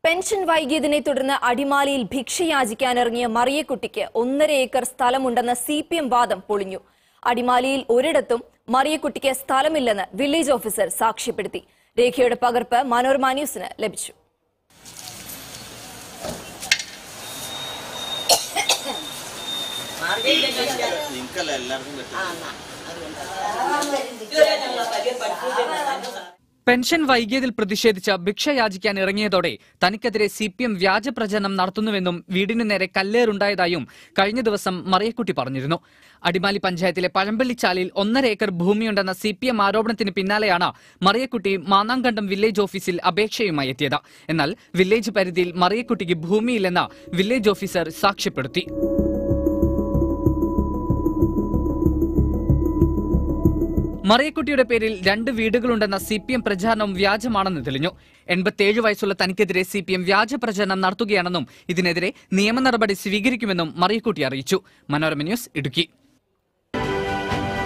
pension വൈകിയതിനെ തുടർന്ന് അടിമാലിയിൽ ഭിക്ഷയാചിക്കാനിറങ്ങിയ മറിയക്കുട്ടിക്ക് ഒന്നര ഏക്കർ സ്ഥലമുണ്ടെന്ന സി പി എം വാദം പൊളിഞ്ഞു അടിമാലിയിൽ ഒരിടത്തും മറിയക്കുട്ടിക്ക് സ്ഥലമില്ലെന്ന് വില്ലേജ് ഓഫീസർ സാക്ഷ്യപ്പെടുത്തി രേഖയുടെ പകർപ്പ് മനോരമ ന്യൂസിന് ലഭിച്ചു നിങ്ങൾക്കല്ല എല്ലാവർക്കും പറ്റും പെൻഷൻ വൈകിയതിൽ പ്രതിഷേധിച്ച് ഭിക്ഷ യാചിക്കാൻ ഇറങ്ങിയതോടെ തനിക്കെതിരെ സി പി എം വ്യാജ പ്രചരണം നടത്തുന്നുവെന്നും വീടിനു നേരെ കല്ലേറുണ്ടായതായും കഴിഞ്ഞ ദിവസം മറിയക്കുട്ടി പറഞ്ഞിരുന്നു അടിമാലി പഞ്ചായത്തിലെ പഴമ്പള്ളിച്ചാലിൽ ഒന്നര ഏക്കർ ഭൂമിയുണ്ടെന്ന സി പി എം ആരോപണത്തിന് പിന്നാലെയാണ് മറിയക്കുട്ടി മാന്നാങ്കണ്ടം വില്ലേജ് ഓഫീസിൽ അപേക്ഷയുമായി എത്തിയത് എന്നാൽ വില്ലേജ് പരിധിയിൽ മറിയക്കുട്ടിക്ക് ഭൂമിയില്ലെന്ന് വില്ലേജ് ഓഫീസർ സാക്ഷ്യപ്പെടുത്തി മറിയക്കുട്ടിയുടെ പേരിൽ രണ്ട് വീടുകളുണ്ടെന്ന സി പി എം പ്രചാരണം വ്യാജമാണെന്ന് തെളിഞ്ഞു എൺപത്തിയേഴ് വയസ്സുള്ള തനിക്കെതിരെ സി പി എം വ്യാജ പ്രചരണം നടത്തുകയാണെന്നും ഇതിനെതിരെ നിയമ നടപടി സ്വീകരിക്കുമെന്നും മറിയക്കുട്ടി അറിയിച്ചു മനോരമ ന്യൂസ് ഇടുക്കി